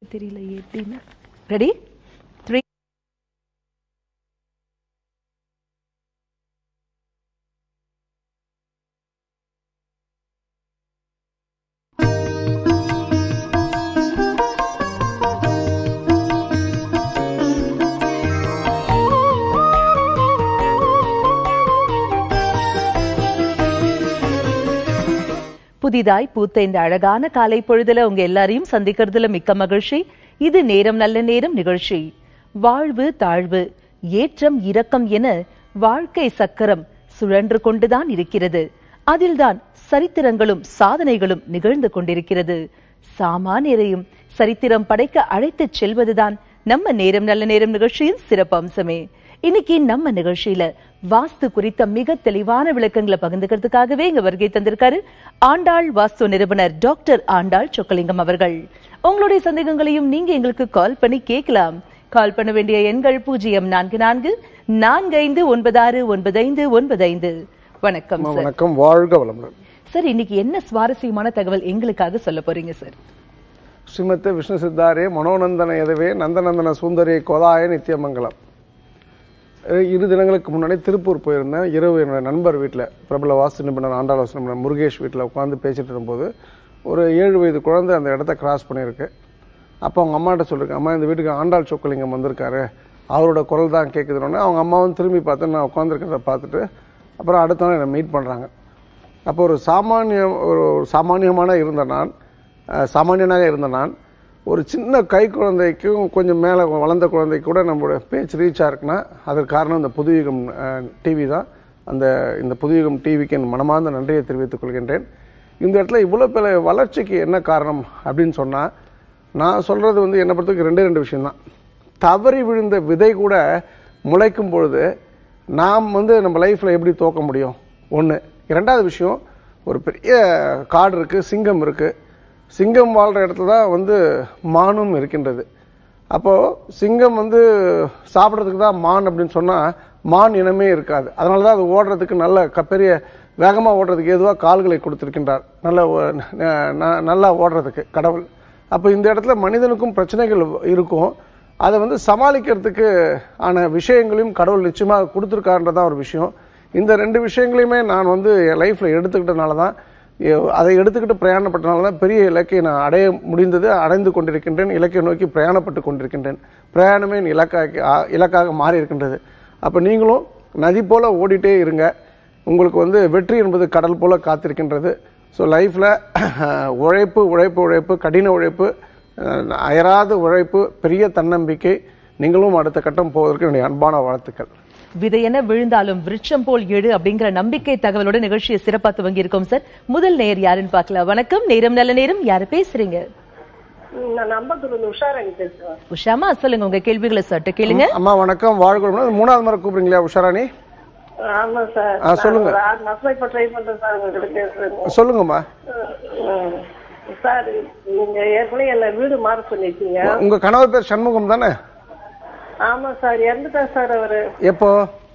தெரியல எப்படின்னு ready three புதிதாய் பூத்த இந்த அழகான காலை பொழுதுல உங்க எல்லாரையும் சந்திக்கிறதுல மிக்க மகிழ்ச்சி இது நேரம் நல்ல நேரம் நிகழ்ச்சி வாழ்வு தாழ்வு ஏற்றம் இரக்கம் என வாழ்க்கை சக்கரம் சுழன்று கொண்டுதான் இருக்கிறது அதில்தான் சரித்திரங்களும் சாதனைகளும் நிகழ்ந்து கொண்டிருக்கிறது சாமானியரையும் சரித்திரம் படைக்க அழைத்துச் செல்வதுதான் நம்ம நேரம் நல்ல நேரம் நிகழ்ச்சியின் சிறப்பு அம்சமே இன்னைக்கு நம்ம நிகழ்ச்சியில வாஸ்து குறித்த மிக தெளிவான விளக்கங்களை பகிர்ந்துக்கிறதுக்காகவே இங்க வருகை தந்திருக்காரு ஆண்டாள் வாஸ்து நிறுவனர் டாக்டர் ஆண்டாள் சொக்கலிங்கம் அவர்கள் உங்களுடைய சந்தேகங்களையும் நீங்க எங்களுக்கு கால் பண்ணி கேட்கலாம் கால் பண்ண வேண்டிய எண்கள் பூஜ்ஜியம் நான்கு நான்கு நான்கு ஐந்து ஒன்பது ஆறு ஒன்பது ஐந்து ஒன்பது ஐந்து வணக்கம் அம்மா, சார் வணக்கம் வாழ்க வளமுடன் சார் இன்னைக்கு என்ன சுவாரஸ்யமான தகவல் எங்களுக்காக சொல்ல போறீங்க சார் ஸ்ரீமத்தே விஷ்ணு சித்தாரே மனோநந்தன எதவே நந்தநந்தன சுந்தரி கோதாய நித்தியமங்கலம் அஹ் இரு தினங்களுக்கு முன்னாடி திருப்பூர் போயிருந்தேன் இரவு என்னோட நண்பர் வீட்டில் பிரபல வாஸ்து நிபுணர் ஆண்டாள் வாஸ்து நிபுணர் முருகேஷ் வீட்டில் உட்காந்து பேசிட்டு இருக்கும்போது ஒரு ஏழு வயது குழந்தை அந்த இடத்த கிராஸ் பண்ணியிருக்கு அப்போ அவங்க அம்மாட்ட சொல்லியிருக்கேன் அம்மா இந்த வீட்டுக்கு ஆண்டாள் சொக்கலிங்கம் வந்திருக்காரு அவரோட குரல் தான் கேட்குதுன்னு அவங்க அம்மாவும் திரும்பி பார்த்து நான் உட்காந்துருக்கிறத பார்த்துட்டு அப்புறம் அடுத்த நாள் என்னை மீட் பண்ணுறாங்க அப்போ ஒரு சாமானிய ஒரு ஒரு சாமானியமான இருந்த நான் அஹ், சாமானியனாக இருந்த நான் ஒரு சின்ன கை குழந்தைக்கும் கொஞ்சம் மேலே வளர்ந்த குழந்தைக்கு கூட நம்மளோட பேச்சு ரீச் இருக்குன்னா அதற்கு காரணம் இந்த புதுயுகம் டிவி தான் அந்த இந்த புதுயுகம் டிவிக்கு என் மனமார்ந்த நன்றியை தெரிவித்துக் கொள்கின்றேன் இந்த இடத்துல இவ்வளோ பெரிய வளர்ச்சிக்கு என்ன காரணம் அப்படின்னு சொன்னால் நான் சொல்கிறது வந்து என்னை பொறுத்தவரைக்கும் ரெண்டே ரெண்டு விஷயம்தான் தவறி விழுந்த விதை கூட முளைக்கும் பொழுது நாம் வந்து நம்ம லைஃப்பில் எப்படி தோக்க முடியும் ஒன்று இரண்டாவது விஷயம் ஒரு பெரிய காடு இருக்குது சிங்கம் இருக்குது சிங்கம் வாழ்கிற இடத்துல தான் வந்து மானும் இருக்கின்றது அப்போது சிங்கம் வந்து சாப்பிட்றதுக்கு தான் மான் அப்படின்னு சொன்னால் மான் இனமே இருக்காது அதனால தான் அது ஓடுறதுக்கு நல்ல க- பெரிய வேகமாக ஓடுறதுக்கு ஏதுவாக கால்களை கொடுத்திருக்கின்றார் நல்ல ஓ- ந- ந- நல்லா ஓடுறதுக்கு கடவுள் அப்போ இந்த இடத்துல மனிதனுக்கும் பிரச்சனைகள் இருக்கும் அதை வந்து சமாளிக்கிறதுக்கு ஆன விஷயங்களையும் கடவுள் நிச்சயமாக கொடுத்துருக்காருன்றதான் ஒரு விஷயம் இந்த ரெண்டு விஷயங்களையுமே நான் வந்து என் லைஃப்பில் எடுத்துக்கிட்டனால தான் எ- அதை எடுத்துக்கிட்டு பிரயாணப்பட்டனால தான் பெரிய இலக்கை நான் அடைய முடிந்தது அடைந்து கொண்டிருக்கின்றேன் இலக்கை நோக்கி பிரயாணப்பட்டு கொண்டிருக்கின்றேன் பிரயாணமே என் இலக்காக ஆ- இலக்காக மாறி இருக்கின்றது அப்போ நீங்களும் நதி போல ஓடிட்டே இருங்க உங்களுக்கு வந்து வெற்றி என்பது கடல் போல காத்திருக்கின்றது ஸோ லைஃப்பில் உழைப்பு உழைப்பு உழைப்பு கடின உழைப்பு அஹ், அயராத உழைப்பு பெரிய தன்னம்பிக்கை நீங்களும் அடுத்த கட்டம் போவதற்கு என்னுடைய அன்பான வாழ்த்துக்கள் விதையென விழுந்தாலும் விருட்சம் போல் எழு அப்படிங்கிற நம்பிக்கை தகவலோட நிகழ்ச்சியை சிறப்பா துவங்கி இருக்கோம் சார் முதல் நேர் யாருன்னு பார்க்கலாம் வணக்கம் நேரம் நல்ல நேரம் யாரு பேசுறீங்க ம், நான் நம்பத்தூர்ல உஷாராணி பேசுறேன் உஷாமா சொல்லுங்க உங்க கேள்விகளை சட்ட கேளுங்க அம்மா வணக்கம் வாழ்க்கை மூணாவது முறை கூப்பிடுறீங்களா உஷாராணி ஆமா சார் ஆ, சொல்லுங்க. நான் ஒரு ஆறு மாசமா இப்ப ட்ரை பண்றேன் சார் உங்ககிட்ட பேசுறேன் சொல்லுங்கம்மா ம். சார் நீங்க ஏற்கனவே என்ன வீடு மாற சொல்லிருக்கீங்க உங்க கணவர் பேர் சண்முகம் தானே ஆமா சார் இறந்துட்டார் சார் அவரு எப்போ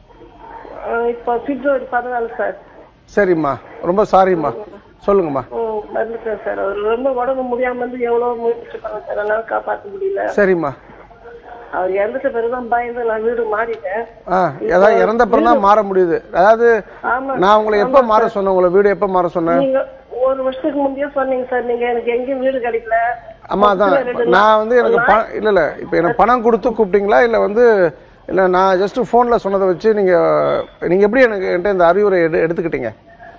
அஹ், இப்போ பிப்ரவரி பதினாலு சார் சரிம்மா ரொம்ப சாரிம்மா சொல்லுங்கம்மா ம், இறந்துட்டார் சார் அவர் ரொம்ப உடம்பு முடியாம வந்து எவ்வளவு முயற்சி பண்ண சார் என்னால காப்பாத்த முடியல சரிம்மா அவர் இறந்துட்ட பிறகுதான் பயந்து நான் வீடு மாறிட்டேன் ஆ ஏதாவது இறந்த அப்புறம் தான் மாற முடியுது அதாவது ஆமா நான் உங்களை எப்போ மாற சொன்னேன் உங்களை வீடு எப்போ மாற சொன்னேன் நீங்க ஒரு வருஷத்துக்கு முந்தைய சொன்னீங்க சார் நீங்க எனக்கு எங்கேயும் வீடு கிடைக்கல ஆமா அதான் நான் வந்து எனக்கு பணம் இல்ல இல்ல இப்போ எனக்கு பணம் கொடுத்து கூப்பிட்டீங்களா இல்ல வந்து இல்ல நான் ஜஸ்ட் போன்ல சொன்னதை வச்சு நீங்க நீங்க எப்படி எனக்கு என்கிட்ட இந்த அறிவுரை எடு எடுத்துக்கிட்டீங்க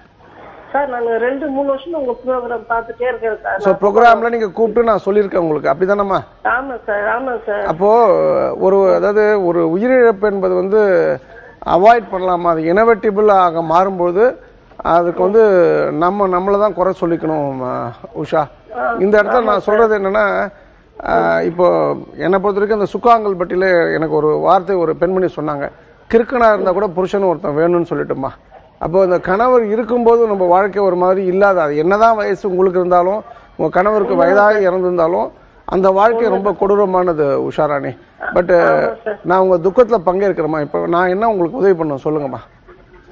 சார் நான் ரெண்டு மூணு வருஷம் உங்க ப்ரோக்ராம் பார்த்துட்டே இருக்கேன் சார் ஸோ ப்ரோக்ராம்ல நீங்க கூப்பிட்டு நான் சொல்லியிருக்கேன் உங்களுக்கு அப்படிதானம்மா ஆமா சார் ஆமா சார் அப்போ ஒரு அதாவது ஒரு உயிரிழப்பு என்பது வந்து அவாய்ட் பண்ணலாமா அது இனவெட்டிபிள் ஆக மாறும்போது அதுக்கு வந்து நம்ம நம்மளை தான் குறை சொல்லிக்கணும் அஹ், உஷா இந்த இடத்துல நான் சொல்றது என்னன்னா அஹ், இப்போ என்னை பொறுத்த வரைக்கும் அந்த சுக்காங்கல் பட்டியில எனக்கு ஒரு வார்த்தை ஒரு பெண்மணி சொன்னாங்க கிறுக்கனா இருந்தா கூட புருஷன் ஒருத்தன் வேணும்னு சொல்லிட்டுமா அப்போ அந்த கணவர் இருக்கும்போது நம்ம வாழ்க்கை ஒரு மாதிரி இல்லாத அது என்னதான் வயசு உங்களுக்கு இருந்தாலும் உங்க கணவருக்கு வயதாக இறந்திருந்தாலும் அந்த வாழ்க்கை ரொம்ப கொடூரமானது உஷாராணி பட் நான் உங்க துக்கத்துல பங்கேற்கிறேம்மா இப்போ நான் என்ன உங்களுக்கு உதவி பண்ணணும் சொல்லுங்கம்மா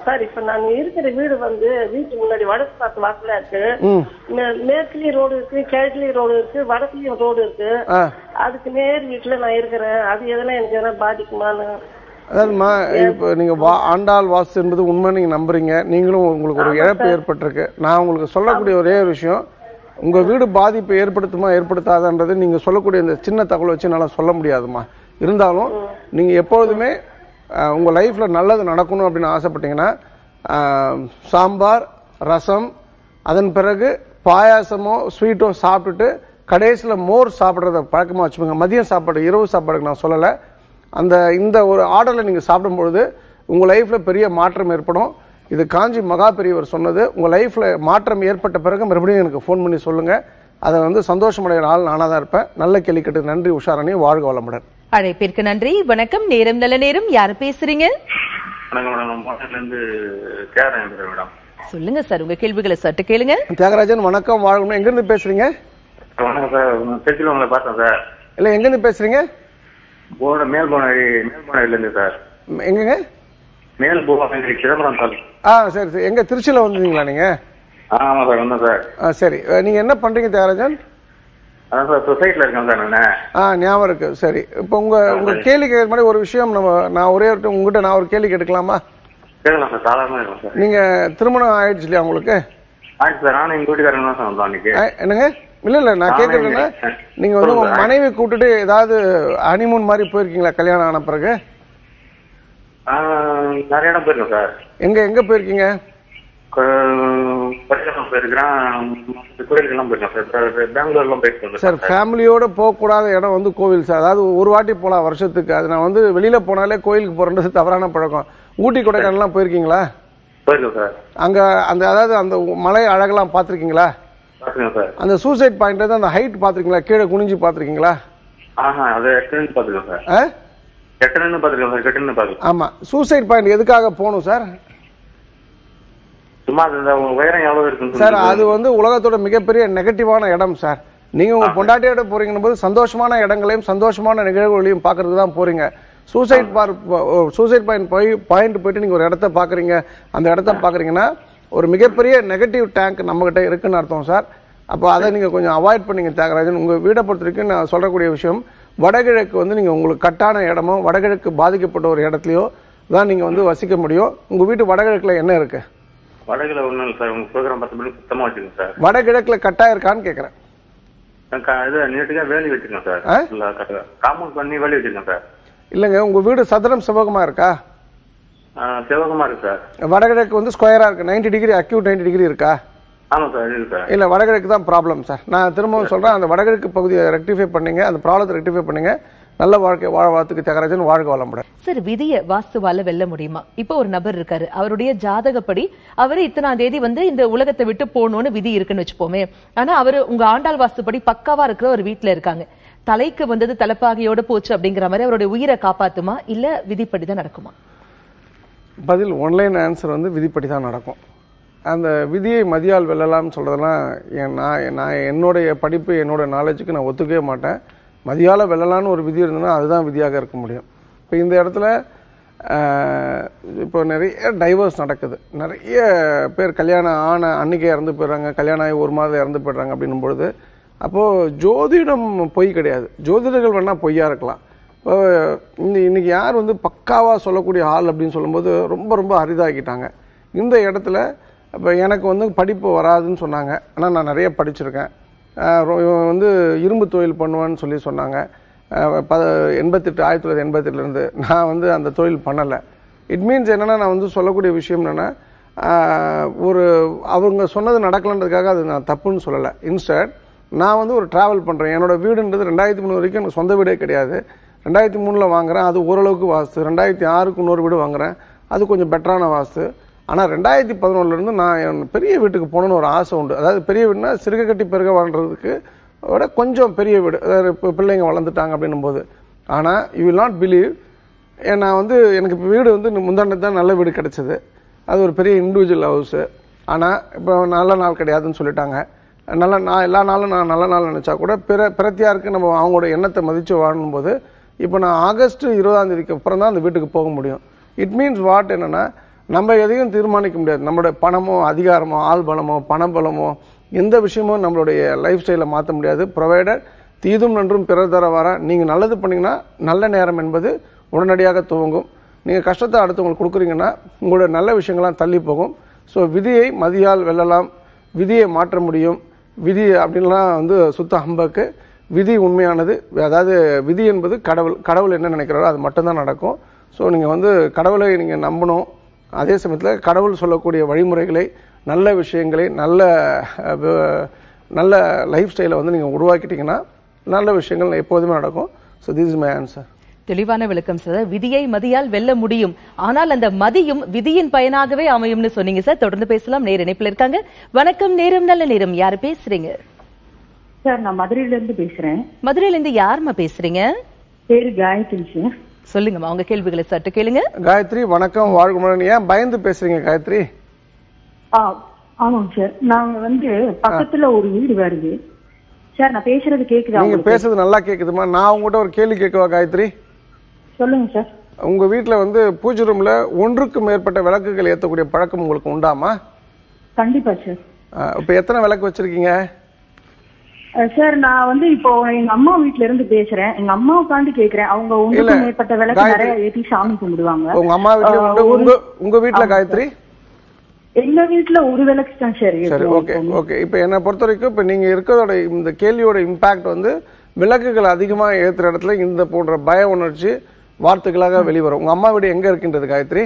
சார் இப்ப நான் இருக்கிற வீடு வந்து வீட்டு முன்னாடி வடக்கு பார்த்து வாசலா இருக்கு ம் மே- மேற்குலயும் ரோடு இருக்கு கிழக்குலயும் ரோடு இருக்கு வடக்குலயும் ரோடு இருக்கு ஆ அதுக்கு நேர் வீட்டுல நான் இருக்கிறேன் அது எதனா எனக்கு எதனா பாதிக்குமான்னு அதாவதுமா இப்போ நீங்கள் வா ஆண்டாள் வாஸ்து என்பது உண்மை நீங்கள் நம்புறீங்க நீங்களும் உங்களுக்கு ஒரு இழப்பு ஏற்பட்டிருக்கு நான் உங்களுக்கு சொல்லக்கூடிய ஒரே ஒரு விஷயம் உங்கள் வீடு பாதிப்பு ஏற்படுத்துமா ஏற்படுத்தாதன்றது நீங்கள் சொல்லக்கூடிய இந்த சின்ன தகவல் வச்சு என்னால் சொல்ல முடியாதுமா இருந்தாலும் நீங்கள் எப்பொழுதுமே அஹ், உங்க லைஃப்பில் நல்லது நடக்கணும் அப்படின்னு ஆசைப்பட்டீங்கன்னா அஹ், சாம்பார் ரசம் அதன் பிறகு பாயாசமோ ஸ்வீட்டோ சாப்பிட்டுட்டு கடைசியில் மோர் சாப்பிட்றத பழக்கமாக வச்சுக்கோங்க மதியம் சாப்பாடு இரவு சாப்பாடுக்கு நான் சொல்லலை அந்த இந்த ஒரு ஆர்டரில் நீங்கள் சாப்பிடும்பொழுது உங்கள் லைஃப்பில் பெரிய மாற்றம் ஏற்படும் இது காஞ்சி மகா பெரியவர் சொன்னது உங்கள் லைஃப்பில் மாற்றம் ஏற்பட்ட பிறகு மறுபடியும் எனக்கு ஃபோன் பண்ணி சொல்லுங்கள் அதை வந்து சந்தோஷமடைகிற ஆள் நானாக தான் இருப்பேன் நல்ல கேள்வி கேட்டு நன்றி உஷாரணி வாழ்க வளமுடன் அழைப்பிற்கு நன்றி வணக்கம் நேரம் நல்ல நேரம் யாரு பேசுறீங்க வணக்கம் மேடம் நான் பாண்டியில இருந்து கேரளா இருக்கிறேன் மேடம் சொல்லுங்க சார் உங்க கேள்விகளை சட்டு கேளுங்க தியாகராஜன் வணக்கம் வாழ்க்கணும் எங்கேருந்து பேசுகிறீங்க வணக்கம் சார் திருச்சியில் உங்களை பார்த்தேன் சார் இல்லை எங்கேருந்து பேசுகிறீங்க போன மேல்போனரி மேல்போனரில இருந்து சார் எங்கங்க மேல் பூவாங்கரி சிதம்பரம் தாலுக்கு ஆ சரி சரி எங்கே திருச்சியில் வந்திருந்தீங்களா நீங்கள் ஆமா சார் வந்தேன் சார் ஆ சரி நீங்கள் என்ன பண்ணுறீங்க தியாகராஜன் அதான் சார் சொசைட்டில இருக்கேன் சார் நான் ஆ ஞாபகம் இருக்கு சரி இப்போ உங்க உங்க கேள்வி கேட்கற மாதிரி ஒரு விஷயம் நம்ம நான் ஒரே ஒரு உங்ககிட்ட நான் ஒரு கேள்வி கேட்டுக்கலாமா கேட்கலாம் சார் சாதாரணமாக இருக்கும் சார் நீங்க திருமணம் ஆயிடுச்சு இல்லையா உங்களுக்கு ஆயிடுச்சு சார் நானும் எங்க வீட்டுக்காரங்க தான் சார் வந்தோம் அன்னைக்கு ஆ, என்னங்க இல்ல இல்ல நான் ஆமா, கேட்கறதுன்னா இங்க. நீங்க வந்து உங்க சொல்லுங்க. மனைவி கூப்பிட்டுட்டு ஏதாவது ஹனிமூன் மாதிரி போயிருக்கீங்களா கல்யாணம் ஆன பிறகு ஆ, நிறைய இடம் போயிருக்கேன் சார் எங்க எங்க போயிருக்கீங்க பரிசலம் போயிருக்கிறேன் கோயிலுக்கெல்லாம் போயிருக்கேன் சார் பெங்களூர்லாம் போயிருக்கேன் சார் ஃபேமிலியோட போகக்கூடாத இடம் வந்து கோவில் சார் அதாவது ஒரு வாட்டி போகலாம் வருஷத்துக்கு அது நான் வந்து வெளியில போனாலே கோயிலுக்கு போறது தவறான பழக்கம் ஊட்டி கொடைக்கானல்லாம் போயிருக்கீங்களா போயிருக்கேன் சார் அங்க அந்த அதாவது அந்த மலை அழகெல்லாம் பார்த்திருக்கீங்களா பார்த்துக்கேன் சார் அந்த சூசைட் பாயிண்ட் அந்த ஹைட் பார்த்திருக்கீங்களா கீழே குனிஞ்சு பார்த்திருக்கீங்களா ஆஹா அது எட்டு பார்த்துக்கேன் சார் ஆ எட்டு பார்த்துக்கேன் சார் கெட்டுன்னு பார்த்துக்கேன் ஆமா சூசைட் பாயிண்ட் எதுக்காக போகணும் சார் சும்மா அது இந்த உயரம் எவ்வளவு இருக்குன்னு சார் சொல்லிட்டு- அது வந்து உலகத்தோட மிகப்பெரிய நெகட்டிவான இடம் சார் நீங்க உங்க பொண்டாட்டியோட போறீங்கன்னு போது சந்தோஷமான இடங்களையும் சந்தோஷமான நிகழ்வுகளையும் பார்க்கறதுக்கு தான் போறீங்க சூசைட் பார் சூசைட் பாயிண்ட் போய் பாயிண்ட் போயிட்டு நீங்க ஒரு இடத்த பாக்குறீங்க அந்த இடத்த பாக்குறீங்கன்னா ஒரு மிகப்பெரிய நெகட்டிவ் டேங்க் நம்ம கிட்ட இருக்குன்னு அர்த்தம் சார் அப்போ அதை நீங்க கொஞ்சம் அவாய்ட் பண்ணீங்க தியாகராஜன் உங்க வீடை பொறுத்த வரைக்கும் நான் சொல்லக்கூடிய விஷயம் வடகிழக்கு வந்து நீங்க உங்களுக்கு கட்டான இடமோ வடகிழக்கு பாதிக்கப்பட்ட ஒரு இடத்துலயோ தான் நீங்க வந்து வசிக்க முடியும் உங்க வீட்டு வடகிழக்குல என்ன இருக்கு வடகுல ஒண்ணும் இல்லை சார் உங்க ப்ரோக்ராம் பத்து மணிக்கு சுத்தமா வச்சிருக்கேன் சார் வடகிழக்குல கட்டாயம் இருக்கான்னு கேக்குறேன் நான் க- இது நீட்டுக்கா வேலி வச்சிருக்கேன் சார் ஆ? இல்ல காம்பவுண்ட் பண்ணி வேலி வச்சிருக்கேன் சார் இல்லைங்க உங்க வீடு சதுரம் செவ்வகமா இருக்கா ஆ, சிவகமா இருக்கு சார் வடகிழக்கு வந்து ஸ்கொயரா இருக்கு 90 டிகிரி அக்யூட் 90 டிகிரி இருக்கா ஆமா சார் இருக்கு சார் இல்ல வடகிழக்கு தான் ப்ராப்ளம் சார் நான் திரும்பவும் சொல்றேன் அந்த வடகிழக்கு பகுதியை ரெக்டிஃபை பண்ணீங்க அந்த ப்ராப்ளத்தை ரெக்டிஃபை பண்ணீங்க நல்ல வாழ்க்கை வாழ வாழ்த்துக்கு தியாகராஜன் வாழ்க வளமுடன் சார் விதிய வாஸ்துவால வெல்ல முடியுமா இப்போ ஒரு நபர் இருக்காரு அவருடைய ஜாதகப்படி அவரு இத்தனாம் தேதி வந்து இந்த உலகத்தை விட்டு போகணும்னு விதி இருக்குன்னு வச்சுப்போமே ஆனா அவரு உங்க ஆண்டாள் வாஸ்துப்படி பக்காவா இருக்கிற ஒரு வீட்ல இருக்காங்க தலைக்கு வந்தது தலைப்பாகையோட போச்சு அப்படிங்கிற மாதிரி அவருடைய உயிரை காப்பாத்துமா இல்ல விதிப்படி தான் நடக்குமா பதில் ஒன்லைன் ஆன்சர் வந்து விதிப்படி தான் நடக்கும் அந்த விதியை மதியால் வெல்லலாம்னு சொல்றதெல்லாம் என் நான் நான் என்னுடைய படிப்பு என்னோட நாலேஜுக்கு நான் ஒத்துக்கவே மாட்டேன் மதியால வெல்லலாம்னு ஒரு விதி இருந்ததுன்னா அதுதான் விதியாக இருக்க முடியும் இப்போ இந்த இடத்துல ஆஹ், இப்போ நிறைய டைவர்ஸ் நடக்குது நிறைய பேர் கல்யாணம் ஆன அன்னைக்கே இறந்து போயிடுறாங்க கல்யாணம் ஆகி ஒரு மாதம் இறந்து போயிடுறாங்க அப்படின்னும் பொழுது அப்போது ஜோதிடம் பொய் கிடையாது ஜோதிடர்கள் வேணால் பொய்யா இருக்கலாம் இப்போ இன்னி- இன்னைக்கு யார் வந்து பக்காவா சொல்லக்கூடிய ஆள் அப்படின்னு சொல்லும்போது ரொம்ப ரொம்ப அரிதாக்கிட்டாங்க இந்த இடத்துல இப்போ எனக்கு வந்து படிப்பு வராதுன்னு சொன்னாங்க ஆனால் நான் நிறைய படிச்சிருக்கேன் ஆஹ் ரொ- இவன் வந்து இரும்பு தொழில் பண்ணுவேன்னு சொல்லி சொன்னாங்க ஆஹ் ப எண்பத்தெட்டு ஆயிரத்தி தொள்ளாயிரத்தி எண்பத்தெட்டுலேருந்து நான் வந்து அந்த தொழில் பண்ணலை இட் மீன்ஸ் என்னன்னா நான் வந்து சொல்லக்கூடிய விஷயம் என்னென்னா ஒரு அவங்க சொன்னது நடக்கலன்றதுக்காக அது நான் தப்புன்னு சொல்லலை இன்ஸ்டட் நான் வந்து ஒரு டிராவல் பண்ணுறேன் என்னோட வீடுன்றது ரெண்டாயிரத்தி மூணு வரைக்கும் எனக்கு சொந்த வீடே கிடையாது ரெண்டாயிரத்தி மூணில் வாங்குறேன் அது ஓரளவுக்கு வாஸ்து ரெண்டாயிரத்தி ஆறுக்கு இன்னொரு வீடு வாங்குறேன் அது கொஞ்சம் பெட்டரான வாஸ்து ஆனால் ரெண்டாயிரத்தி பதினொன்றுலேருந்து நான் என் பெரிய வீட்டுக்கு போகணுன்னு ஒரு ஆசை உண்டு அதாவது பெரிய வீடுனா சிறுக கட்டி பெருக வாழ்றதுக்கு விட கொஞ்சம் பெரிய வீடு அதாவது இப்போ பிள்ளைங்க வளர்ந்துட்டாங்க அப்படின்னும் போது ஆனால் யூ வில் நாட் பிலீவ் நான் வந்து எனக்கு இப்போ வீடு வந்து முந்தாண்டு தான் நல்ல வீடு கிடைச்சது அது ஒரு பெரிய இண்டிவிஜுவல் ஹவுஸு ஆனால் இப்போ நல்ல நாள் கிடையாதுன்னு சொல்லிட்டாங்க நல்ல நான் எல்லா நாளும் நான் நல்ல நாள் நினச்சா கூட பிற பிரத்தியாருக்கு நம்ம அவங்களோட எண்ணத்தை மதித்து வாழும்போது இப்போ நான் ஆகஸ்ட் இருபதாம் தேதிக்கு அப்புறம் தான் அந்த வீட்டுக்கு போக முடியும் இட் மீன்ஸ் வாட் என்னன்னா நம்ம எதையும் தீர்மானிக்க முடியாது நம்மளுடைய பணமோ அதிகாரமோ ஆள் பலமோ பணபலமோ எந்த விஷயமும் நம்மளுடைய லைஃப் ஸ்டைலை மாற்ற முடியாது ப்ரொவைடர் தீதும் நன்றும் பிறர் தர வர நீங்கள் நல்லது பண்ணீங்கன்னா நல்ல நேரம் என்பது உடனடியாக துவங்கும் நீங்கள் கஷ்டத்தை அடுத்தவங்களுக்கு கொடுக்குறீங்கன்னா உங்களோட நல்ல விஷயங்கள்லாம் தள்ளி போகும் ஸோ விதியை மதியால் வெல்லலாம் விதியை மாற்ற முடியும் விதி அப்படின்லாம் வந்து சுத்த ஹம்பக்கு விதி உண்மையானது அதாவது விதி என்பது கடவுள் கடவுள் என்ன நினைக்கிறாரோ அது மட்டும்தான் நடக்கும் ஸோ நீங்கள் வந்து கடவுளை நீங்கள் நம்பணும் அதே சமயத்தில் கடவுள் சொல்லக்கூடிய வழிமுறைகளை நல்ல விஷயங்களை நல்ல அஹ், வ- நல்ல லைஃப் ஸ்டைலை வந்து நீங்கள் உருவாக்கிட்டீங்கன்னா நல்ல விஷயங்கள் எப்போதுமே நடக்கும் so this is my answer தெளிவான விளக்கம் சார் விதியை மதியால் வெல்ல முடியும் ஆனால் அந்த மதியும் விதியின் பயனாகவே அமையும்னு சொன்னீங்க சார் தொடர்ந்து பேசலாம் நேர இணைப்புல இருக்காங்க வணக்கம் நேரம் நல்ல நேரம் யாரு பேசுறீங்க சார் நான் மதுரையில இருந்து பேசுறேன் மதுரையில இருந்து யாரும்மா பேசுறீங்க பேரு காயத்ரி சார் சொல்லுங்கம்மா உங்க கேள்விகளை சற்று கேளுங்க காயத்ரி வணக்கம் வாழ்க்கை ஏன் பயந்து பேசுறீங்க காயத்ரி ஆ ஆமாங்க சார் நாங்க வந்து பக்கத்துல ஒரு வீடு வருது சார் நான் பேசுறது கேக்குதா நீங்க உங்களுக்கு? பேசுறது நல்லா கேக்குதுமா நான் உங்ககிட்ட ஒரு கேள்வி கேட்கவா காயத்ரி சொல்லுங்க சார் உங்க வீட்ல வந்து பூஜை ரூம்ல ஒன்றுக்கு மேற்பட்ட விளக்குகள் ஏத்தக்கூடிய பழக்கம் உங்களுக்கு உண்டாமா கண்டிப்பா சார் அஹ், இப்ப எத்தனை விளக்கு வச்சிருக்கீங்க அஹ் சார் நான் வந்து இப்போ எங்க அம்மா வீட்ல இருந்து பேசுறேன் எங்க அம்மாவுக்காண்டி கேக்குறேன் அவங்க இல்ல, ஒன்றுக்கு மேற்பட்ட விளக்கு காயத்ரி. நிறைய ஏத்தி சாமி கும்பிடுவாங்க உங்க அம்மா வீட்ல உண்டு அஹ், ஒரு- உங்க உங்க வீட்ல காயத்ரி எங்க வீட்ல ஒரு விளக்கு தான் சார் சரி ஏத்துவோம் ஓகே எப்பவுமே. ஓகே இப்போ என்னை பொறுத்த வரைக்கும் இப்போ நீங்கள் இருக்கிறதோட இந்த கேள்வியோட இம்பாக்ட் வந்து விளக்குகள் அதிகமாக ஏற்றுற இடத்துல இந்த போன்ற பய உணர்ச்சி வார்த்தைகளாக வெளிவரும் உங்கள் அம்மா வீடு எங்கே இருக்கின்றது காயத்ரி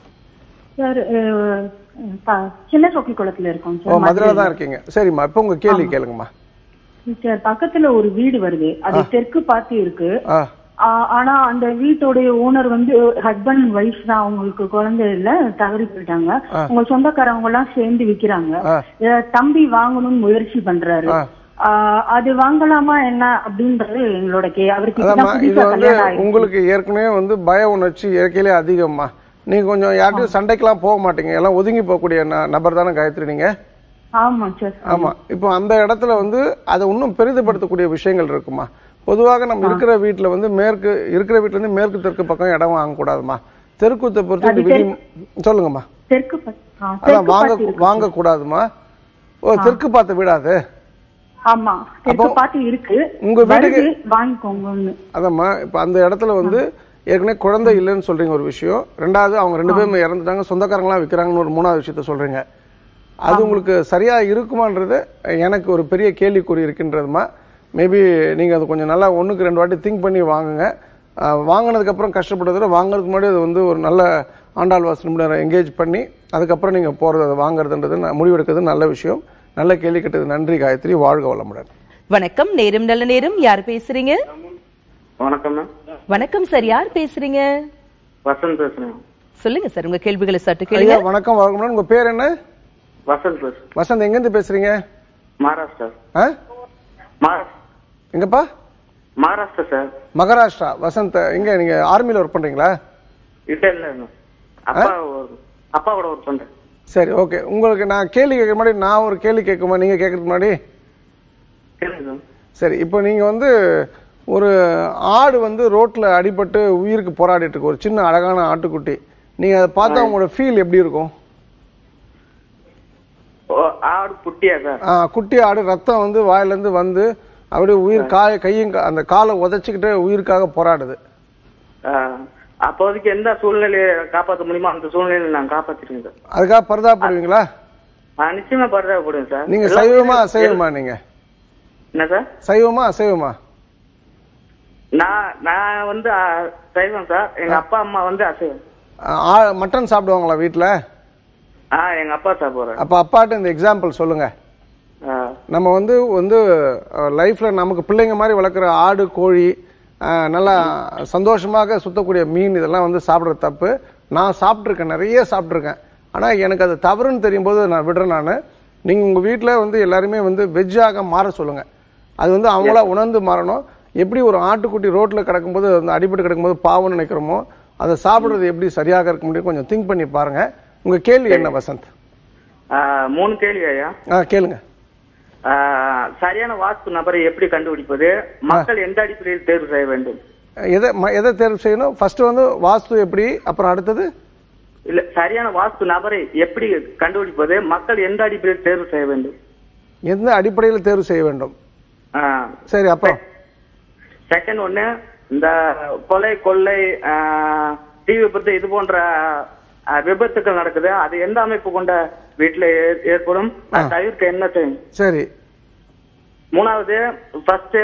சார் அஹ், ப- சின்ன சொக்கி குளத்துல இருக்கோம் ஓ சார் மதுரையில் தான் இருக்கீங்க சரிம்மா இப்போ உங்கள் கேள்வி கேளுங்கம்மா சார் பக்கத்துல ஒரு வீடு வருது அது தெற்கு பார்த்து இருக்கு ஆ ஆ, ஆனா அந்த வீட்டோடைய ஓனர் வந்து ஹஸ்பண்ட் அண்ட் ஒய்ஃப் தான் அவங்களுக்கு குழந்தை இல்ல தவறி போயிட்டாங்க உங்க சொந்தக்காரவங்க எல்லாம் சேர்ந்து விக்கிறாங்க ஆ. இத தம்பி வாங்கணும்னு முயற்சி பண்றாரு ஆ. ஆ, அது வாங்கலாமா என்ன அப்படின்றது எங்களோட கே அவருக்கு அதாம்மா இப்பதான் இது புதுசா வந்து கல்யாணம் ஆயிருக்கு உங்களுக்கு ஏற்கனவே வந்து பய உணர்ச்சி இயற்கையிலே அதிகம்மா நீங்கள் கொஞ்சம் யார்கிட்டயும் சண்டைக்கெல்லாம் போக மாட்டீங்க எல்லாம் ஒதுங்கி போகக்கூடிய ந- நபர் தானே காயத்ரி நீங்கள் ஆமா சார் ஆமா இப்போ அந்த இடத்துல வந்து அதை இன்னும் பெரிதுபடுத்தக்கூடிய விஷயங்கள் இருக்குமா பொதுவாக நம்ம இருக்கிற வீட்ல வந்து மேற்கு இருக்கிற வீட்ல இருந்து மேற்கு தெற்கு பக்கம் இடம் வாங்கக்கூடாதுமா தெருக்கூத்தை பொறுத்து இந்த விதி சொல்லுங்கம்மா தெற்கு பா- ஆ, அதான் தெற்கு வாங்க பார்த்து இருக்கு வாங்க கூடாதுமா ஓ தெற்கு பார்த்த வீடாது ஆமா தெற்கு பார்த்து இருக்கு உங்க வீட்டுக்கு- வருது, வாங்கிக்கோங்கன்னு அதாம்மா இப்போ அந்த இடத்துல வந்து ஏற்கனவே குழந்தை இல்லைன்னு சொல்றீங்க ஒரு விஷயம் ரெண்டாவது அவங்க ரெண்டு பேரும் இறந்துட்டாங்க சொந்தக்காரங்களாம் விற்கிறாங்கன்னு ஒரு மூணாவது விஷயத்த சொல்றீங்க அது உங்களுக்கு சரியா இருக்குமான்றது எனக்கு ஒரு பெரிய கேள்விக்குறி இருக்கின்றதுமா மேபி நீங்க அது கொஞ்சம் நல்லா ஒண்ணுக்கு ரெண்டு வாட்டி திங்க் பண்ணி வாங்குங்க அஹ், வாங்குனதுக்கு அப்புறம் கஷ்டப்படுறத விட வாங்குறதுக்கு முன்னாடி அது வந்து ஒரு நல்ல ஆண்டாள் வாசல் நிபுணரை எங்கேஜ் பண்ணி அதுக்கப்புறம் நீங்க போறது அதை வாங்குறதுன்றது ந- முடிவெடுக்கிறது நல்ல விஷயம் நல்ல கேள்வி கேட்டது நன்றி காயத்ரி வாழ்க வளமுடன் வணக்கம் நேரம் நல்ல நேரம் யார் பேசுறீங்க வணக்கம் மேம் வணக்கம் சார் யார் பேசுறீங்க வசந்த் பேசுறேன் சொல்லுங்க சார் உங்க கேள்விகளை சற்று ஐயா கேளுங்க வணக்கம் வணக்கம் உங்க பேர் என்ன வசந்த் பேசுறேன் வசந்த் எங்கேருந்து பேசுறீங்க மகாராஷ்டிரா ஆ மகா- எங்கப்பா மகாராஷ்டிரா சார் மகாராஷ்டிரா வசந்த் எங்க நீங்க ஆர்மில ஒர்க் பண்றீங்களா இல்ல இல்ல மேம் அப்பா ஒரு- அப்பா கூட ஒர்க் பண்றேன் சரி ஓகே உங்களுக்கு நான் கேள்வி கேட்க முன்னாடி நான் ஒரு கேள்வி கேட்குமா நீங்க கேட்கறதுக்கு முன்னாடி கேளுங்க மேம் சரி இப்போ நீங்க வந்து ஒரு ஆடு வந்து ரோட்ல அடிபட்டு உயிருக்கு போராடிட்டு இருக்கு ஒரு சின்ன அழகான ஆட்டுக்குட்டி நீங்க அதை பார்த்தா உங்களோட ஃபீல் எப்படி இருக்கும் ஓ, ஆடு புட்டியா சார் ஆ, குட்டி ஆடு ரத்தம் வந்து வாயில இருந்து வந்து அப்படியே உயிர் காய கையும் கா- அந்த காலை உதைச்சிக்கிட்டு உயிருக்காக போராடுது ஆ, அப்போதைக்கு எந்த சூழ்நிலையை காப்பாற்ற முடியுமோ அந்த சூழ்நிலையில நான் காப்பாத்திருக்கேன் சார் அதுக்காக பரிதாபப்படுவீங்களா ஆ, நிச்சயமா படுறேன் சார் நீங்க எல்லா சைவமா சூழ்நிலையும் அசைவமா நீங்க என்ன சார் சைவமா அசைவமா நான் நான் வந்து ஆ, சைவம் சார் எங்க அப்பா அம்மா வந்து அசைவம் ஆ, மட்டன் சாப்பிடுவாங்களா வீட்ல ஆ எங்க அப்பா சாப்பிடுறேன் அப்ப அப்பாட்ட இந்த எக்ஸாம்பிள் சொல்லுங்க நம்ம வந்து வந்து லைஃப்ல நமக்கு பிள்ளைங்க மாதிரி வளர்க்குற ஆடு கோழி அஹ், நல்லா சந்தோஷமாக சுத்தக்கூடிய மீன் இதெல்லாம் வந்து சாப்பிட்றது தப்பு நான் சாப்பிட்ருக்கேன் நிறைய சாப்பிட்ருக்கேன் ஆனால் எனக்கு அது தவறுன்னு தெரியும் போது நான் விடுறேன் நான் நீங்கள் உங்கள் வீட்டில் வந்து எல்லாருமே வந்து வெஜ்ஜாக மாற சொல்லுங்கள் அது வந்து அவங்களா உணர்ந்து மாறணும் எப்படி ஒரு ஆட்டுக்குட்டி ரோட்டில் கிடக்கும்போது அந்த அடிபட்டு கிடக்கும்போது பாவம்னு நினைக்கிறோமோ அதை சாப்பிட்றது எப்படி சரியாக இருக்க முடியும் கொஞ்சம் திங்க் பண்ணி பாருங்கள் உங்கள் கேள்வி என்ன வசந்த் ஆ, மூணு கேள்வி ஐயா ஆ கேளுங்க ஆ, சரியான வாஸ்து நபரை எப்படி கண்டுபிடிப்பது மக்கள் எந்த அடிப்படையில் தேர்வு செய்ய வேண்டும் எதை ம- எதை தேர்வு செய்யணும் ஃபர்ஸ்ட் வந்து வாஸ்து எப்படி அப்புறம் அடுத்தது இல்ல சரியான வாஸ்து நபரை எப்படி கண்டுபிடிப்பது மக்கள் எந்த அடிப்படையில் தேர்வு செய்ய வேண்டும் எந்த அடிப்படையில் தேர்வு செய்ய வேண்டும் சரி அப்புறம் செகண்ட் ஒண்ணு இந்த கொலை கொள்ளை ஆஹ், தீ விபத்து இது போன்ற ஆஹ், விபத்துக்கள் நடக்குது அது எந்த அமைப்பு கொண்ட வீட்டுல ஏ- ஏற்படும் அது தவிர்க்க என்ன செய்யும் சரி மூணாவது ஃபர்ஸ்ட்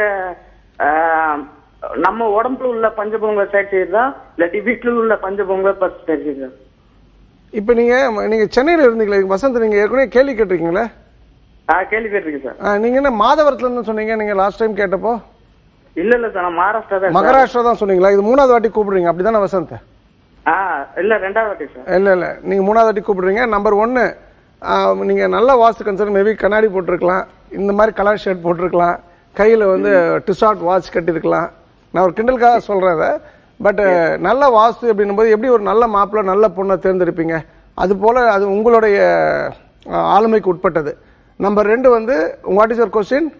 நம்ம உடம்புல உள்ள பஞ்சபூங்களை சரி செய்யுதா இல்லாட்டி வீட்டுல உள்ள பஞ்சபூங்களை ஃபர்ஸ்ட் சரி செய்யுதா இப்போ நீங்க நீங்க சென்னையில இருந்தீங்களே வசந்த் நீங்க ஏற்கனவே கேள்வி கேட்டிருக்கீங்களே ஆஹ் கேள்வி கேட்டிருக்கேன் சார் ஆ, நீங்க என்ன மாதவரத்துல இருந்து சொன்னீங்க நீங்க லாஸ்ட் டைம் கேட்டப்போ இல்ல இல்ல சார் நான் மகாராஷ்டிரா தான் சார். மகாராஷ்டிரா தான் சொன்னீங்களா இது மூணாவது வாட்டி கூப்பிடுறீங்க அப்படிதானே வசந்த் ஆ இல்ல ரெண்டாவது வாட்டி சார் இல்ல இல்ல நீங்க மூணாவது வாட்டி கூப்பிடுறீங்க நம்பர் ஒன்னு நீங்க நல்ல வாஸ்து கன்சர்ன் மேபி கண்ணாடி போட்டிருக்கலாம் இந்த மாதிரி கலர் ஷர்ட் போட்டிருக்கலாம் கையில வந்து டிசார்ட் வாட்ச் கட்டியிருக்கலாம் நான் ஒரு கிண்டலுக்காக சொல்றேன் பட் நல்ல வாஸ்து அப்படின்னும் போது எப்படி ஒரு நல்ல மாப்பிள்ளை நல்ல பொண்ணை தேர்ந்தெடுப்பீங்க அது போல அது உங்களுடைய ஆ, ஆளுமைக்கு உட்பட்டது நம்பர் ரெண்டு வந்து what is your question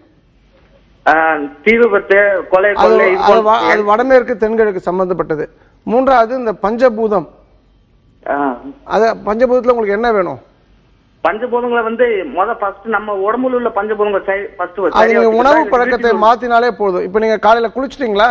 ah தீ விபத்து கொலை அது கொள்ளை இது அது வ- போன்ற- அது வடமேற்கு தென்கிழக்கு சம்பந்தப்பட்டது மூன்றாவது இந்த பஞ்சபூதம் ஆஹ் அத பஞ்சபூதத்துல உங்களுக்கு என்ன வேணும் பஞ்சபூதங்களை வந்து முத ஃபர்ஸ்ட் நம்ம உடம்புல உள்ள பஞ்சபூதங்களை ஃபர்ஸ்ட் அது நீங்க உணவு பழக்கத்தை மாத்தினாலே போதும் இப்ப நீங்க காலையில குளிச்சிட்டீங்களா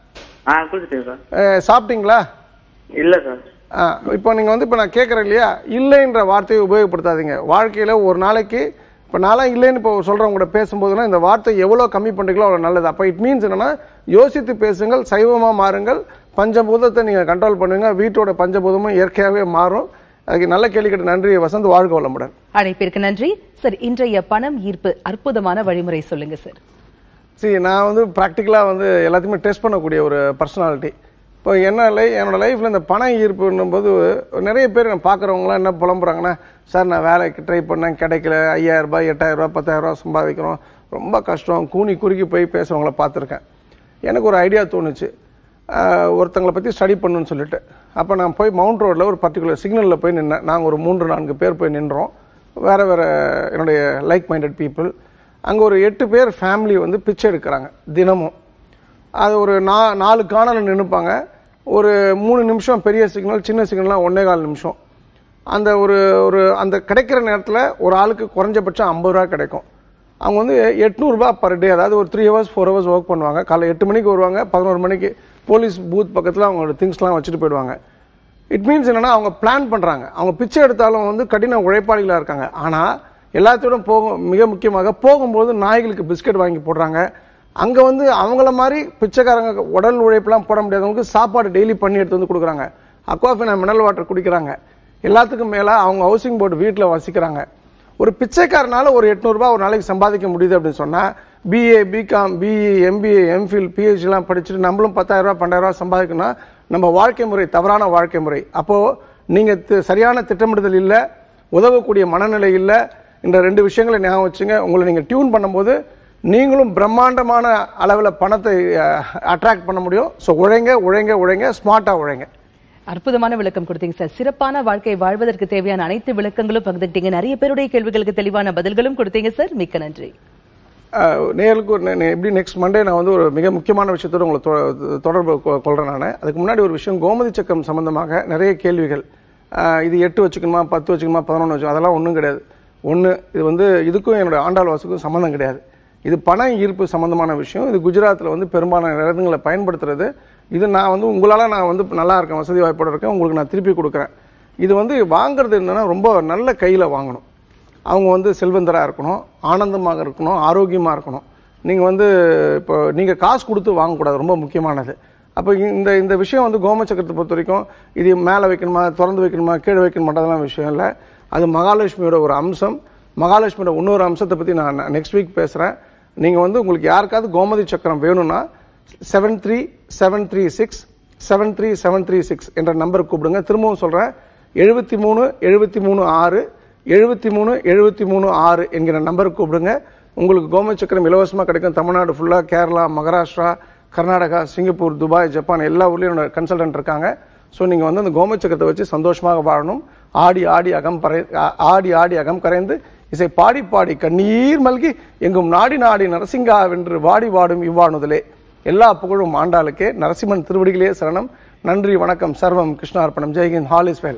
ஆ குளிச்சிட்டேன் சார் அஹ், சாப்பிட்டீங்களா இல்ல சார் அஹ், இப்போ நீங்க வந்து இப்ப நான் கேட்கறேன் இல்லையா இல்லைன்ற வார்த்தையை உபயோகப்படுத்தாதீங்க வாழ்க்கையில ஒரு நாளைக்கு இப்ப நான்லாம் இல்லைன்னு இப்போ சொல்றேன் கூட பேசும்போதுனா இந்த வார்த்தை எவ்வளவு கம்மி பண்றீங்களோ அவ்வளவு நல்லது அப்ப இட் மீன்ஸ் என்னன்னா யோசித்து பேசுங்கள் சைவமா மாறுங்கள் பஞ்சபூதத்தை நீங்க கண்ட்ரோல் பண்ணுங்க வீட்டோட பஞ்சபூதமும் இயற்கையாகவே மாறும் அதுக்கு நல்ல கேள்வி கேட்டு நன்றி வசந்த் வாழ்க வளமுடன் அழைப்பிற்கு நன்றி சார் இன்றைய பணம் ஈர்ப்பு அற்புதமான வழிமுறை சொல்லுங்க சார் சரி நான் வந்து ப்ராக்டிக்கலாக வந்து எல்லாத்தையுமே டெஸ்ட் பண்ணக்கூடிய ஒரு பர்சனாலிட்டி இப்போ என்ன லை என்னோட லைஃப்பில் இந்த பண ஈர்ப்புன்னும் போது நிறைய பேர் நான் பார்க்குறவங்களாம் என்ன புலம்புறாங்கன்னா சார் நான் வேலைக்கு ட்ரை பண்ணேன் கிடைக்கல ஐயாயிரம் ரூபாய் எட்டாயிரம் ரூபாய் பத்தாயிரம் ரூபாய் சம்பாதிக்கிறோம் ரொம்ப கஷ்டம் கூனி குறுக்கி போய் பேசுறவங்கள பார்த்துருக்கேன் எனக்கு ஒரு ஐடியா தோணுச்சு ஆஹ், ஒருத்தங்களை பற்றி ஸ்டடி பண்ணுன்னு சொல்லிட்டு அப்போ நான் போய் மவுண்ட் ரோட்டில் ஒரு பர்டிகுலர் சிக்னலில் போய் நின்னேன் நாங்கள் ஒரு மூன்று நான்கு பேர் போய் நின்றோம் வேறு வேறு என்னுடைய லைக் மைண்டட் பீப்புள் அங்கே ஒரு எட்டு பேர் ஃபேமிலி வந்து பிச்சை எடுக்கிறாங்க தினமும் அது ஒரு நா நாலு காணல் நின்றுப்பாங்க ஒரு மூணு நிமிஷம் பெரிய சிக்னல் சின்ன சிக்னல்லாம் ஒன்னே கால் நிமிஷம் அந்த ஒரு ஒரு அந்த கிடைக்கிற நேரத்தில் ஒரு ஆளுக்கு குறைஞ்சபட்சம் ஐம்பது ரூபா கிடைக்கும் அவங்க வந்து எட்நூறுபா பர் டே அதாவது ஒரு three hours four hours work பண்ணுவாங்க காலைல எட்டு மணிக்கு வருவாங்க பதினோரு மணிக்கு போலீஸ் பூத் பக்கத்தில் அவங்களோட திங்ஸ்லாம் வச்சுட்டு போயிடுவாங்க இட் மீன்ஸ் என்னன்னா அவங்க பிளான் பண்றாங்க அவங்க பிச்சை எடுத்தாலும் வந்து கடின உழைப்பாளிகளா இருக்காங்க ஆனா எல்லாத்தோட போகும் மிக முக்கியமாக போகும்போது நாய்களுக்கு பிஸ்கட் வாங்கி போடுறாங்க அங்க வந்து அவங்கள மாதிரி பிச்சைக்காரங்க உடல் உழைப்புலாம் போட முடியாதவங்களுக்கு சாப்பாடு டெய்லி பண்ணி எடுத்து வந்து கொடுக்குறாங்க அக்வாஃபினா மினரல் வாட்டர் குடிக்கிறாங்க எல்லாத்துக்கும் மேல அவங்க ஹவுசிங் போர்டு வீட்டில் வசிக்கிறாங்க ஒரு பிச்சைக்காரனால ஒரு 800 ரூபாய் ஒரு நாளைக்கு சம்பாதிக்க முடியுது அப்படின்னு சொன்னா BA BCom BE MBA MPhil PhD எல்லாம் படிச்சுட்டு நம்மளும் பத்தாயிரம் ரூபாய் பன்னெண்டாயிரம் ரூபாய் சம்பாதிக்கணும்னா நம்ம வாழ்க்கை முறை தவறான வாழ்க்கை முறை அப்போ நீங்க தி- சரியான திட்டமிடுதல் இல்ல உதவக்கூடிய மனநிலை இல்ல இந்த ரெண்டு விஷயங்களை ஞாபகம் வச்சுங்க உங்களை நீங்க டியூன் பண்ணும்போது நீங்களும் பிரம்மாண்டமான அளவில் பணத்தை அட்ராக்ட் பண்ண முடியும் ஸோ உழைங்க உழைங்க உழைங்க ஸ்மார்ட்டா உழைங்க அற்புதமான விளக்கம் கொடுத்தீங்க சார் சிறப்பான வாழ்க்கை வாழ்வதற்கு தேவையான அனைத்து விளக்கங்களும் பகிர்ந்துக்கிட்டீங்க நிறைய பேருடைய கேள்விகளுக்கு தெளிவான பதில்களும் கொடுத்தீங்க சார் மிக்க நன்றி அஹ், நேயர்களுக்கு ஒரு நே- நே- எப்படி நெக்ஸ்ட் மண்டே நான் வந்து ஒரு மிக முக்கியமான விஷயத்தோட உங்களை தொ- தொடர்பு கொ- கொள்றேன் நான் அதுக்கு முன்னாடி ஒரு விஷயம் கோமதி சக்கம் சம்பந்தமாக நிறைய கேள்விகள் அஹ், இது எட்டு வச்சுக்கணுமா பத்து வச்சுக்கணுமா பதினொன்று வச்சுக்கணும் அதெல்லாம் ஒன்றும் கிடையாது ஒன்று இது வந்து இதுக்கும் என்னோட ஆண்டாள் வாசுக்கும் சம்மந்தம் கிடையாது இது பண ஈர்ப்பு சம்பந்தமான விஷயம் இது குஜராத்தில் வந்து பெரும்பாலான இடங்களை பயன்படுத்துறது இது நான் வந்து உங்களால் நான் வந்து நல்லா இருக்கேன் வசதி வாய்ப்போட இருக்கேன் உங்களுக்கு நான் திருப்பி கொடுக்குறேன் இது வந்து வாங்குறது என்னன்னா ரொம்ப நல்ல கையில் வாங்கணும் அவங்க வந்து செல்வந்தராக இருக்கணும் ஆனந்தமாக இருக்கணும் ஆரோக்கியமாக இருக்கணும் நீங்கள் வந்து இப்போ நீங்கள் காசு கொடுத்து வாங்கக்கூடாது ரொம்ப முக்கியமானது அப்போ இந்த இந்த விஷயம் வந்து கோமச்சக்கரத்தை பொறுத்த வரைக்கும் இது மேலே வைக்கணுமா திறந்து வைக்கணுமா கீழே வைக்கணுமாட்டதெல்லாம் விஷயம் இல்லை அது மகாலட்சுமியோட ஒரு அம்சம் மகாலட்சுமியோட இன்னொரு அம்சத்தை பற்றி நான் நெக்ஸ்ட் வீக் பேசுகிறேன் நீங்கள் வந்து உங்களுக்கு யாருக்காவது கோமதி சக்கரம் வேணும்னா seven three seven three six seven three seven three six என்ற நம்பருக்கு கூப்பிடுங்க திரும்பவும் சொல்கிறேன் எழுபத்தி மூணு எழுபத்தி மூணு ஆறு எழுபத்தி மூணு எழுபத்தி மூணு ஆறு என்கிற நம்பருக்கு கூப்பிடுங்க உங்களுக்கு கோமதி சக்கரம் இலவசமாக கிடைக்கும் தமிழ்நாடு ஃபுல்லாக Kerala Maharashtra Karnataka Singapore Dubai Japan எல்லா ஊர்லேயும் கன்சல்டன்ட் இருக்காங்க ஸோ நீங்கள் வந்து அந்த கோமதி சக்கரத்தை வச்சு சந்தோஷமாக வாழணும் ஆடி ஆடி அகம் பறை ஆ- ஆடி ஆடி அகம் கரைந்து இசை பாடி பாடி கண்ணீர் மல்கி எங்கும் நாடி நாடி நரசிங்கா வென்று வாடி வாடும் இவ்வாணுதலே எல்லா புகழும் ஆண்டாளுக்கே நரசிம்மன் திருவடிகளே சரணம் நன்றி வணக்கம் சர்வம் கிருஷ்ணார்ப்பணம் ஜெய்ஹிந்த் ஹால் இஸ் வெல்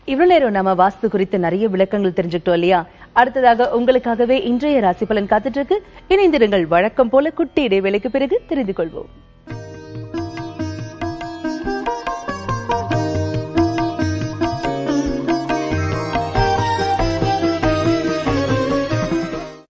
இவ்வளவு நேரம் நாம வாஸ்து குறித்து நிறைய விளக்கங்கள் தெரிஞ்சுக்கிட்டோம் இல்லையா அடுத்ததாக உங்களுக்காகவே இன்றைய ராசி பலன் காத்துட்டு இருக்கு இணைந்திருங்கள் வழக்கம் போல குட்டி இடைவேளைக்கு பிறகு தெரிந்து கொள்வோம்